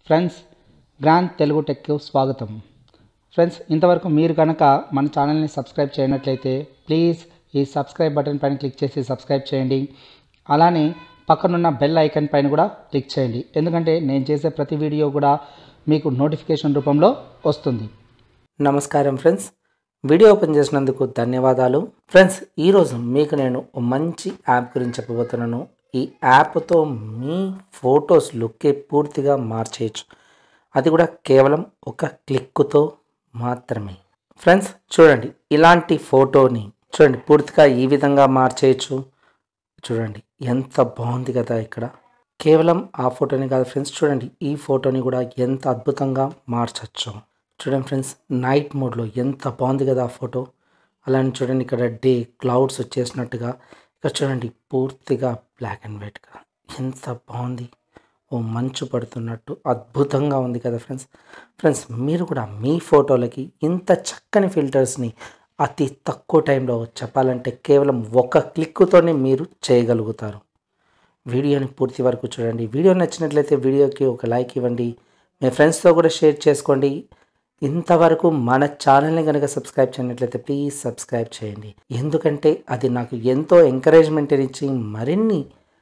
friends grand Telugu టెక్కు స్వాగతం friends ఇంతవరకు మీరు కనుక మన ఛానల్ని సబ్స్క్రైబ్ చేయనట్లయితే ప్లీజ్ ఈ సబ్స్క్రైబ్ బటన్ పైన క్లిక్ చేసి సబ్స్క్రైబ్ చేయండి అలానే పక్కనున్న బెల్ ఐకాన్ పైన కూడా క్లిక్ చేయండి ఎందుకంటే నేను చేసే ప్రతి వీడియో కూడా మీకు నోటిఫికేషన్ రూపంలో వస్తుంది నమస్కారం ఫ్రెండ్స్ వీడియో ఓపెన్ చేసినందుకు ధన్యవాదాలు ఫ్రెండ్స్ ఈరోజు మీకు నేను ఓ మంచి యాప్ గురించి చెప్పబోతున్నాను ఈ యాప్తో మీ ఫొటోస్ లుక్కే పూర్తిగా మార్చేయచ్చు అది కూడా కేవలం ఒక క్లిక్తో మాత్రమే ఫ్రెండ్స్ చూడండి ఇలాంటి ఫోటోని చూడండి పూర్తిగా ఈ విధంగా మార్చేయచ్చు చూడండి ఎంత బాగుంది కదా ఇక్కడ కేవలం ఆ ఫోటోని కాదు ఫ్రెండ్స్ చూడండి ఈ ఫోటోని కూడా ఎంత అద్భుతంగా మార్చచ్చు చూడండి ఫ్రెండ్స్ నైట్ మోడ్లో ఎంత బాగుంది కదా ఆ ఫోటో అలానే చూడండి ఇక్కడ డే క్లౌడ్స్ వచ్చేసినట్టుగా ఇక్కడ చూడండి పూర్తిగా బ్లాక్ అండ్ వైట్గా ఎంత బాగుంది ఓ మంచు పడుతున్నట్టు అద్భుతంగా ఉంది కదా ఫ్రెండ్స్ ఫ్రెండ్స్ మీరు కూడా మీ ఫోటోలకి ఇంత చక్కని ఫిల్టర్స్ని అతి తక్కువ టైంలో చెప్పాలంటే కేవలం ఒక క్లిక్తోనే మీరు చేయగలుగుతారు వీడియోని పూర్తి వరకు చూడండి వీడియో నచ్చినట్లయితే వీడియోకి ఒక లైక్ ఇవ్వండి మీ ఫ్రెండ్స్తో కూడా షేర్ చేసుకోండి ఇంతవరకు మన ఛానల్ని కనుక సబ్స్క్రైబ్ చేయనట్లయితే ప్లీజ్ సబ్స్క్రైబ్ చేయండి ఎందుకంటే అది నాకు ఎంతో ఎంకరేజ్మెంట్ ఇచ్చి మరిన్ని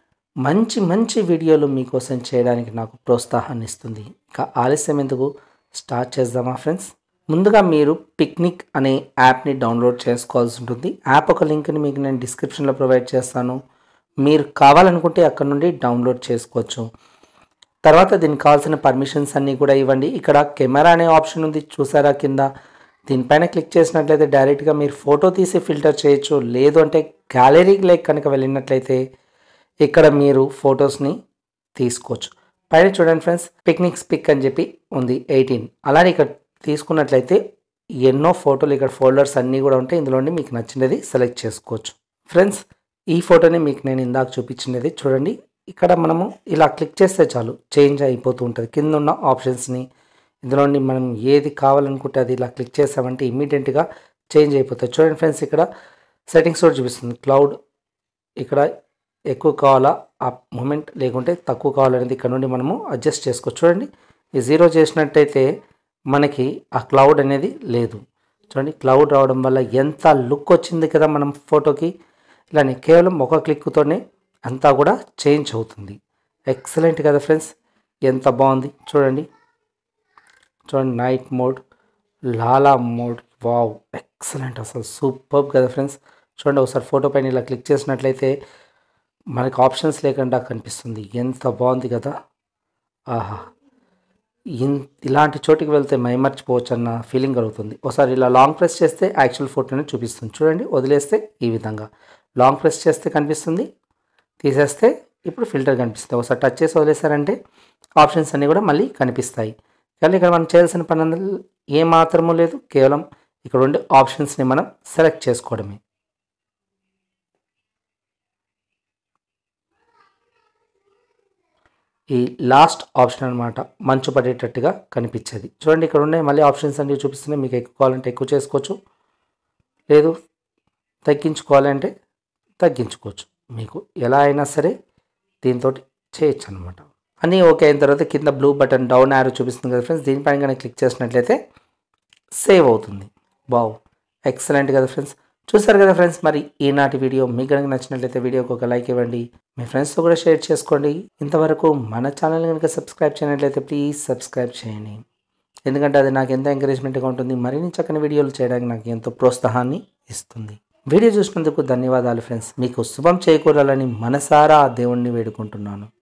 మంచి మంచి వీడియోలు మీకోసం చేయడానికి నాకు ప్రోత్సాహాన్ని ఇస్తుంది ఇక ఆలస్యం ఎందుకు స్టార్ట్ చేద్దామా ఫ్రెండ్స్ ముందుగా మీరు పిక్నిక్ అనే యాప్ని డౌన్లోడ్ చేసుకోవాల్సి ఉంటుంది యాప్ ఒక లింక్ని మీకు నేను డిస్క్రిప్షన్లో ప్రొవైడ్ చేస్తాను మీరు కావాలనుకుంటే అక్కడ నుండి డౌన్లోడ్ చేసుకోవచ్చు తర్వాత దీనికి కావాల్సిన పర్మిషన్స్ అన్నీ కూడా ఇవ్వండి ఇక్కడ కెమెరా అనే ఆప్షన్ ఉంది చూసారా కింద దీనిపైన క్లిక్ చేసినట్లయితే డైరెక్ట్గా మీరు ఫోటో తీసి ఫిల్టర్ చేయొచ్చు లేదు అంటే గ్యాలరీకి లేక్ కనుక వెళ్ళినట్లయితే ఇక్కడ మీరు ఫొటోస్ని తీసుకోవచ్చు పైన చూడండి ఫ్రెండ్స్ పిక్నిక్ పిక్ అని చెప్పి ఉంది ఎయిటీన్ అలానే ఇక్కడ తీసుకున్నట్లయితే ఎన్నో ఫోటోలు ఇక్కడ ఫోల్డర్స్ అన్నీ కూడా ఉంటాయి ఇందులోని మీకు నచ్చినది సెలెక్ట్ చేసుకోవచ్చు ఫ్రెండ్స్ ఈ ఫోటోని మీకు నేను ఇందాక చూపించినది చూడండి ఇక్కడ మనము ఇలా క్లిక్ చేస్తే చాలు చేంజ్ అయిపోతూ ఉంటుంది కింద ఉన్న ఆప్షన్స్ని ఇందులోని మనం ఏది కావాలనుకుంటే అది ఇలా క్లిక్ చేసామంటే ఇమీడియట్గా చేంజ్ అయిపోతుంది చూడండి ఫ్రెండ్స్ ఇక్కడ సెట్టింగ్స్ కూడా చూపిస్తుంది క్లౌడ్ ఇక్కడ ఎక్కువ కావాలా ఆ మూమెంట్ లేకుంటే తక్కువ కావాలనేది ఇక్కడ నుండి మనము అడ్జస్ట్ చేసుకోవచ్చు చూడండి ఈ జీరో చేసినట్టయితే మనకి ఆ క్లౌడ్ అనేది లేదు చూడండి క్లౌడ్ రావడం వల్ల ఎంత లుక్ వచ్చింది కదా మనం ఫోటోకి ఇలానే కేవలం ఒక క్లిక్తోనే అంతా కూడా చేంజ్ అవుతుంది ఎక్సలెంట్ కదా ఫ్రెండ్స్ ఎంత బాగుంది చూడండి చూడండి నైట్ మోడ్ లాలా మోడ్ వావ్ ఎక్సలెంట్ అసలు సూపర్ కదా ఫ్రెండ్స్ చూడండి ఒకసారి ఫోటో పైన ఇలా క్లిక్ చేసినట్లయితే మనకి ఆప్షన్స్ లేకుండా కనిపిస్తుంది ఎంత బాగుంది కదా ఆహా ఇన్ ఇలాంటి చోటికి వెళ్తే మైమర్చిపోవచ్చు అన్న ఫీలింగ్ కలుగుతుంది ఒకసారి ఇలా లాంగ్ ప్రెస్ చేస్తే యాక్చువల్ ఫోటోని చూపిస్తుంది చూడండి వదిలేస్తే ఈ విధంగా లాంగ్ ప్రెస్ చేస్తే కనిపిస్తుంది తీసేస్తే ఇప్పుడు ఫిల్టర్ కనిపిస్తుంది ఒకసారి టచ్ చేసి వదిలేసారంటే ఆప్షన్స్ అన్నీ కూడా మళ్ళీ కనిపిస్తాయి కానీ ఇక్కడ మనం చేయాల్సిన పని అందులో ఏ మాత్రమూ లేదు కేవలం ఇక్కడ ఉండే ఆప్షన్స్ని మనం సెలెక్ట్ చేసుకోవడమే ఈ లాస్ట్ ఆప్షన్ అనమాట మంచు పడేటట్టుగా కనిపించేది చూడండి ఇక్కడ ఉన్నాయి మళ్ళీ ఆప్షన్స్ అన్ని చూపిస్తున్నాయి మీకు ఎక్కువ కావాలంటే ఎక్కువ చేసుకోవచ్చు లేదు తగ్గించుకోవాలంటే తగ్గించుకోవచ్చు మీకు ఎలా అయినా సరే దీంతో చేయొచ్చు అనమాట అన్నీ ఓకే అయిన తర్వాత కింద బ్లూ బటన్ డౌన్ యారో చూపిస్తుంది కదా ఫ్రెండ్స్ దీనిపైన కానీ క్లిక్ చేసినట్లయితే సేవ్ అవుతుంది బావ్ ఎక్సలెంట్ కదా ఫ్రెండ్స్ చూసారు కదా ఫ్రెండ్స్ మరి ఈనాటి వీడియో మీకు కనుక నచ్చినట్లయితే వీడియోకి ఒక లైక్ ఇవ్వండి మీ ఫ్రెండ్స్తో కూడా షేర్ చేసుకోండి ఇంతవరకు మన ఛానల్ కనుక సబ్స్క్రైబ్ చేయనట్లయితే ప్లీజ్ సబ్స్క్రైబ్ చేయండి ఎందుకంటే అది నాకు ఎంతో ఎంకరేజ్మెంట్గా ఉంటుంది మరిన్ని చక్కని వీడియోలు చేయడానికి నాకు ఎంతో ప్రోత్సాహాన్ని ఇస్తుంది వీడియో చూసినందుకు ధన్యవాదాలు ఫ్రెండ్స్ మీకు శుభం చేకూరాలని మనసారా ఆ దేవుణ్ణి వేడుకుంటున్నాను